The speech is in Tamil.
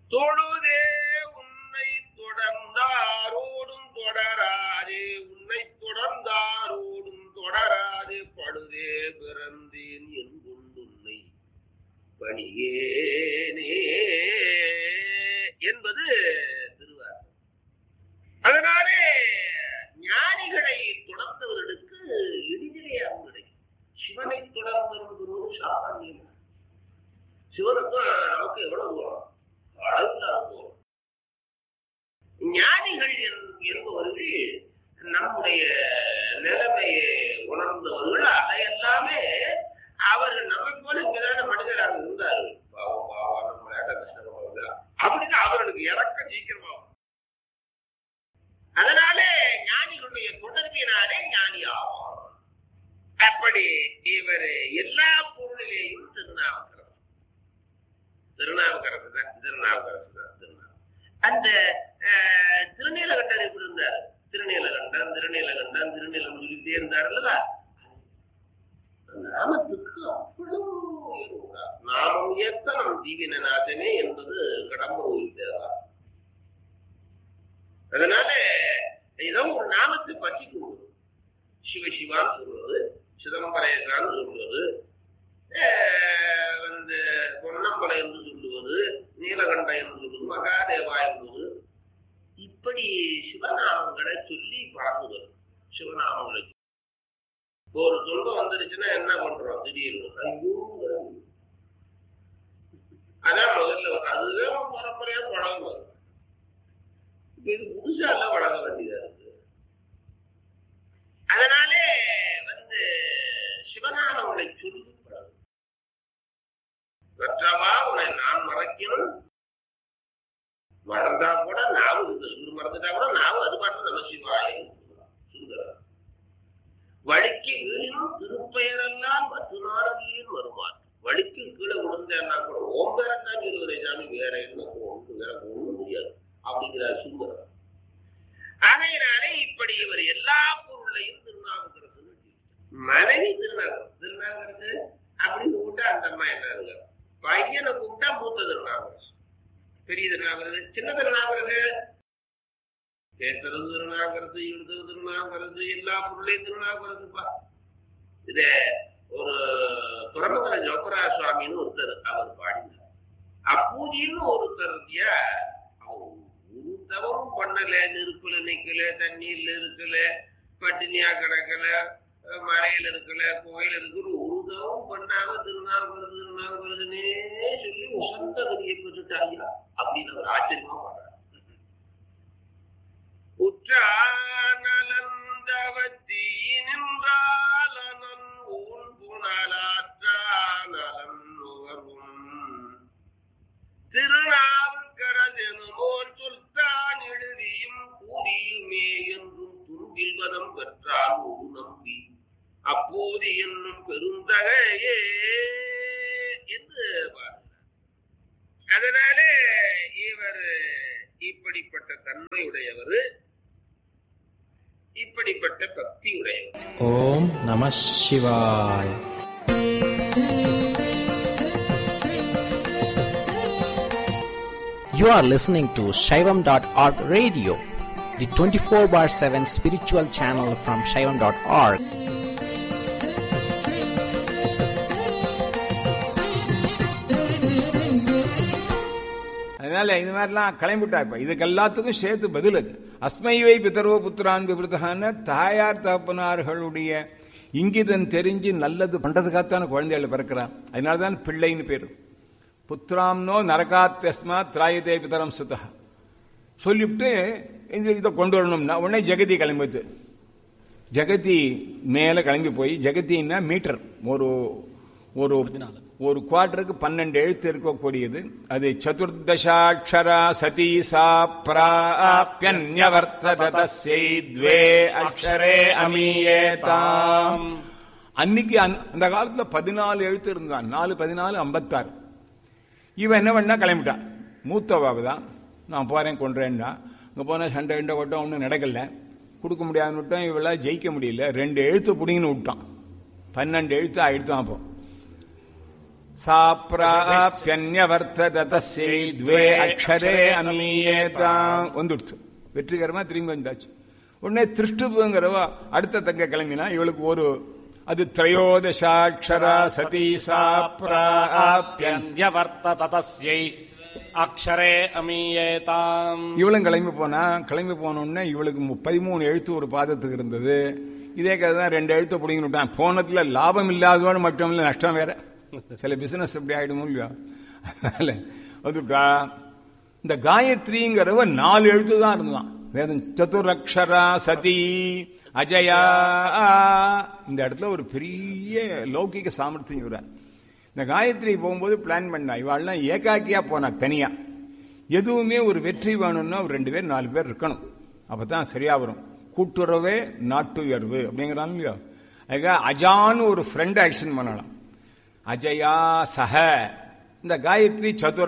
தொழுதே உன்னை தொடர்ந்தாரோடும் தொடராதே உன்னை தொடர்ந்தாரோடும் தொடராதே படுதே பிறந்தேன் என்கொண்டு உன்னை பணியேனே என்பது திருவாரூர் அதனாலே ஞானிகளை தொடர்ந்தவர்களுக்கு எளிதிலே அருள் கிடைக்கும் சிவனை தொடர்ந்தவர்களும் சாமானியம் சிவனுக்கும் நமக்கு எவ்வளவு தூரம் அளவில்லாத தூரம் ஞானிகள் என்- என்பவர்கள் நம்முடைய நிலைமையை உணர்ந்தவர்கள் அதையெல்லாமே அவர்கள் நம்மை போல இங்கதான மனிதராக இருந்தார்கள் பாவம் பாவம் நம்ம ஏட்ட கஷ்டப்படுறது அப்படின்னு அவர்களுக்கு இறக்கம் சீக்கிரமாகும் அதனாலே ஞானிகளுடைய தொடர்பினாலே ஞானி ஆவார் அப்படி இவர் எல்லா பொருளிலேயும் திருநாவுக்கரசு திருநாவுக்கரசு தான் திருநாவுக்கரசு தான் திருநாவு அந்த அஹ், திருநீலகண்டர் எப்படி இருந்தார் திருநீலகண்டன் திருநீலகண்டன் திருநீலம் சொல்லிட்டே இருந்தார் அல்லவா நாமத்துக்கு அவ்வளவு உயர்வு உண்டா? நாமம் ஏத்த நம் தீவினநாதனே என்பது கடம்பூர் தேவா அதனால ஏதோ ஒரு நாமத்தை பற்றி கொள்வது சிவசிவான்னு சொல்வது சிதம்பரேசான்னு சொல்வது அஹ், வந்து பொன்னம்பலை என்று சொல்லுவது நீலகண்ட என்று சொல்லுவது மகாதேவா என்பது இப்படி சிவநாமங்களை சொல்லி பழகுவது சிவநாமங்களை சொல்லி. இப்போ ஒரு துன்பம் வந்துருச்சுன்னா என்ன பண்றோம் திடீர்னு ஐயோ அதான் முதல்ல அதுதான் பரம்பரையா பழகுவது இப்ப இது புதுசா எல்லாம் பழக வேண்டியதா இருக்கு அதனாலே வந்து சிவநாமங்களை சொல்லி பழகு வெற்றவா உன்னை நான் மறக்கணும் மறந்தா கூட நாவும் இந்த சுண்டு மறந்துட்டா கூட நாவும் அது பாட்டு நம்ம சிவாய சுந்தரம் வழிக்கு வீழினும் திருப்பெயரெல்லாம் மற்றுநாளில் வருவார் வழிக்கு கீழே விழுந்தேன்னா கூட ஓம்பேரத்தான் இருவரை சாமி வேற என்ன ஒன்று வேற ஒண்ணும் முடியாது அப்படிங்கிறார் சுந்தரம் ஆகையினாலே இப்படி இவர் எல்லா பொருளையும் திருநாவுக்கரசு மனைவி திருநாகரம் திருநாகரசு அப்படின்னு கூப்பிட்டா அந்த அம்மா என்ன இருக்கு பையனை கூப்பிட்டா மூத்த திருநாகரசு பெரிய திருநாகரசு சின்ன திருநாகரசு பேசுறது திருநாகரசு எழுதுறது திருநாகரசு எல்லா பொருளையும் திருநாகரசுப்பா இத ஒரு துறமங்கல ஜோபரா சுவாமின்னு ஒருத்தர் அவர் பாடினார் அப்பூஜின்னு ஒருத்தர் இருக்கியா அவர் ஒரு தவறும் பண்ணல நெருப்புல நிக்கல தண்ணீர்ல இருக்கல பட்டினியா கிடக்கல அஹ் மலையில இருக்கல கோயில் இருக்கிற ஒரு தவறும் பண்ணாம திருநாவுக்கரசு திருநாவுக்கரசுனே சொல்லி உசந்த கதியை பெற்றுட்டாயா அப்படின்னு அவர் ஆச்சரியமா பாடுறார் உற்றானலந்தவத்தி நின்றாலனன் ஊன் புனலாற்றானலன் நுகர்வும் திருநாவுக்கரசெனுமோர் சொல்தான் எழுதியும் கூறியுமே என்றும் துன்பில்வதம் பெற்றால் ஒரு நம்பி அப்போது என்னும் பெருந்தகையே என்று பாடுகிறார் அதனாலே இவர் இப்படிப்பட்ட தன்மையுடையவர் இப்படிப்பட்ட பக்தி உடையவர் ஓம் நம சிவாய் You are listening to Shaivam.org radio, the 24 bar 7 spiritual channel from Shaivam.org. அதனால இது மாதிரிலாம் கிளம்பிட்டா இப்ப இதுக்கு எல்லாத்துக்கும் சேர்த்து பதில் அது அஸ்மைவை பிதர்வ புத்திரான் விபிருதான தாயார் தகப்பனார்களுடைய இங்கிதம் தெரிஞ்சு நல்லது பண்றதுக்காகத்தான குழந்தைகள் பிறக்கிறான் அதனாலதான் பிள்ளைன்னு பேரு புத்திராம்னோ நரகாத்தஸ்மா திராயதே பிதரம் சுதா சொல்லிவிட்டு இந்த இதை கொண்டு வரணும்னா உடனே ஜெகதி கிளம்பிது ஜெகதி மேல கிளம்பி போய் ஜெகதின்னா மீட்டர் ஒரு ஒரு ஒரு குவார்டருக்கு பன்னெண்டு எழுத்து இருக்கக்கூடியது அது சதுர்தசாட்சரா சதி சா பிராப்யன்யவர்த்தத தஸ்யை த்வே அக்ஷரே அமீயேதாம் அன்னைக்கு அந்த- அந்த காலத்துல பதினாலு எழுத்து இருந்தான் நாலு பதினாலு ஐம்பத்தாறு இவன் என்ன பண்ணா கிளம்பிட்டான் மூத்தவாவு தான் நான் போறேன் கொன்றேன்னா அங்கே போனால் சண்டை கிண்டை ஓட்டம் ஒன்றும் நடக்கல கொடுக்க முடியாதுன்னு விட்டோம் இவளால் ஜெயிக்க முடியல ரெண்டு எழுத்து பிடிங்கன்னு விட்டான் பன்னெண்டு எழுத்து ஆயிடுத்தான் அப்போ சா பிராப்யன்யவர்த்தத தஸ்யை த்வே அக்ஷரே அமீயேதாம் வந்துடுச்சு வெற்றிகரமா திரும்பி வந்தாச்சு உடனே திருஷ்டுபுங்கிறவ அடுத்த தங்க கிளம்பினா இவளுக்கு ஒரு அது திரையோதசாட்சரா சதி சா பிராப்யன் பியன்யவர்த்தத தஸ்யை அக்ஷரே அமீயேதாம் இவளும் கிளம்பி போனா கிளம்பி போன உடனே இவளுக்கு மு- பதிமூணு எழுத்து ஒரு பாதத்துக்கு இருந்தது இதே கதை தான் ரெண்டு எழுத்து பிடிங்கிட்டு விட்டான் போனதுல லாபம் இல்லாதவனு மட்டும் இல்லை நஷ்டம் வேற சில பிசினஸ் இப்படி ஆயிடுமோ இல்லையா அதனால வந்துட்டா இந்த காயத்ரிங்கிறவ நாலு எழுத்து தான் இருந்தான் வேதம் சதுரக்ஷரா சதி அஜயா இந்த இடத்துல ஒரு பெரிய லௌகிக சாமர்த்தியம் சொல்றார் இந்த காயத்ரி போகும்போது பிளான் பண்ணா இவாள்லாம் ஏகாக்கியா போனா தனியா எதுவுமே ஒரு வெற்றி வேணும்னா ஒரு ரெண்டு பேர் நாலு பேர் இருக்கணும் அப்பதான் சரியா வரும் கூட்டுறவே நாட்டுயர்வு அப்படிங்கிறான் இல்லையா அதுக்காக அஜான்னு ஒரு ஃப்ரெண்ட் ஆக்ஷன் பண்ணலாம் அஜயா சஹ இந்த காயத்ரி சதுர